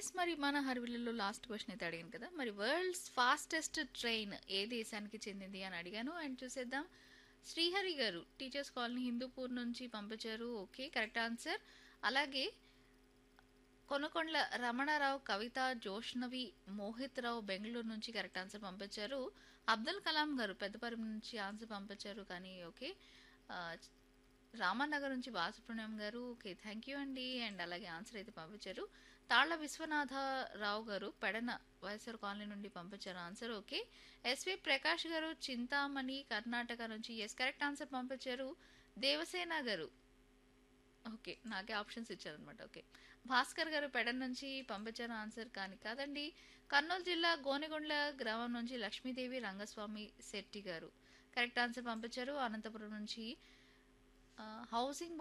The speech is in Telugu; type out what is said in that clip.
ఎస్ మరి మన హర్విల్లులో లాస్ట్ క్వశ్చన్ అయితే అడిగాను కదా మరి వరల్డ్స్ ఫాస్టెస్ట్ ట్రైన్ ఏ దేశానికి చెందింది అని అడిగాను అండ్ చూసేద్దాం శ్రీహరి గారు టీచర్స్ కాలనీ హిందూపూర్ నుంచి పంపించారు ఓకే కరెక్ట్ ఆన్సర్ అలాగే కొనకొండల రమణారావు కవిత జోష్నవి మోహిత్ రావు బెంగళూరు నుంచి కరెక్ట్ ఆన్సర్ పంపించారు అబ్దుల్ కలాం గారు పెద్దపరి నుంచి ఆన్సర్ పంపించారు కానీ ఓకే ఆ, రామనగర్ నుంచి బాలసుబ్రహ్మణ్యం గారు ఓకే థ్యాంక్ యూ అండి అండ్ అలాగే ఆన్సర్ అయితే పంపించారు తాళ్ల విశ్వనాథరావు గారు పెడన వైఎస్ఆర్ కాలనీ నుండి పంపించారు ఆన్సర్ ఓకే ఎస్వి ప్రకాష్ గారు చింతామణి కర్ణాటక నుంచి ఎస్ కరెక్ట్ ఆన్సర్ పంపించారు దేవసేన గారు ఓకే నాకే ఆప్షన్స్ ఇచ్చారనమాట ఓకే భాస్కర్ గారు పెడన్ నుంచి పంపించారు ఆన్సర్ కానీ కాదండి కర్నూలు జిల్లా గోనెగొండ్ల గ్రామం నుంచి లక్ష్మీదేవి రంగస్వామి శెట్టి గారు కరెక్ట్ ఆన్సర్ పంపించారు అనంతపురం నుంచి ఆ, హౌసింగ్